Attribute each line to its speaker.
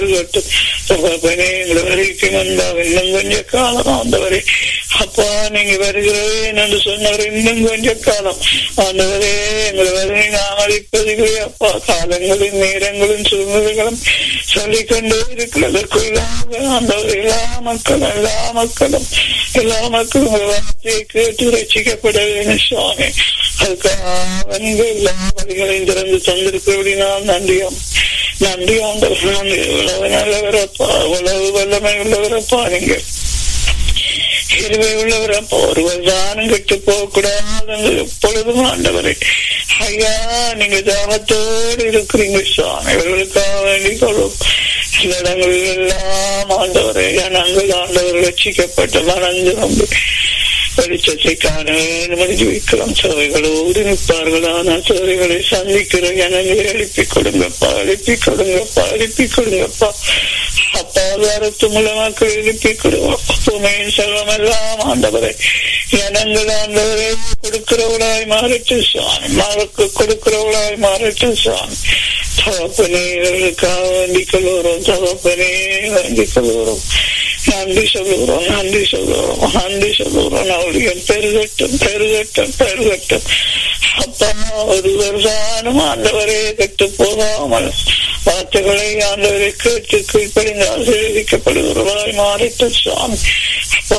Speaker 1: இருக்கட்டும் தகப்பனே எங்களை வரைக்கும் வந்தா இன்னும் கொஞ்ச காலம் ஆண்டவரே அப்பா நீங்க வருகிறவே என்று சொன்னவர் இன்னும் கொஞ்ச காலம் ஆண்டவரே எங்களை வரை நாம் அளிப்பதிலே அப்பா காலங்களின் நேரங்களும் சூழ்நிலைகளும் சொல்லிக்கொண்டே இருக்கிறதற்குள்ளாக ஆண்டவர் எல்லா மக்களும் எல்லா மக்களும் எல்லா மக்களும் உங்கள் வார்த்தையை கேட்டு ரசிக்கப்பட வேண்டும் சுவாமி அதுக்காக நீங்க எல்லா வழிகளையும் திறந்து தந்திருக்கிறபடி நான் நன்றியும் நன்றி ஆண்டவர் நன்றி உழவு நல்லவரப்பா உழவு வல்லமை உள்ளவரப்பா நீங்க இருவை உள்ளவரப்பா ஒருவர் தானம் கெட்டு போக கூடாது எப்பொழுதும் ஆண்டவரே ஐயா நீங்க தாகத்தோடு இருக்கிறீங்க சுவாமி இவர்களுக்காக வேண்டிக் கொள்ளும் சில இடங்களில் எல்லாம் ஆண்டவரை நாங்கள் ஆண்டவர் ரட்சிக்கப்பட்ட மறந்து நம்பி வெளிச்சத்தை காண வேண்டும் வைக்கலாம் சபைகளோடு நிற்பார்கள் ஆனால் சபைகளை சந்திக்கிற ஜனங்களை எழுப்பி கொடுங்கப்பா எழுப்பி கொடுங்கப்பா எழுப்பி கொடுங்கப்பா அப்பா வாரத்து மூலமாக்கள் எழுப்பி கொடுங்கப்பா பூமியின் செல்வம் எல்லாம் ஆண்டவரை ஜனங்கள் ஆண்டவரை கொடுக்கிறவளாய் மாறட்டு சுவாமி மகளுக்கு கொடுக்கிறவளாய் மாறட்டு சுவாமி தகப்பனே இவர்களுக்காக வேண்டிக் கொள்கிறோம் தகப்பனே வேண்டிக் கொள்கிறோம் நன்றி சொல்லுகிறோம் நன்றி சொல்லுகிறோம் நன்றி சொல்லுகிறோம் அவர்கள் பெருகட்டும் பெருகட்டும் பெருகட்டும் அப்பா ஒருவர் தானும் ஆண்டவரே கெட்டு போகாமல் வார்த்தைகளை ஆண்டவரை கேட்டு கீழ்ப்படிந்து ஆசீர்வதிக்கப்படுகிறவராய் மாறிட்டு சுவாமி அப்பா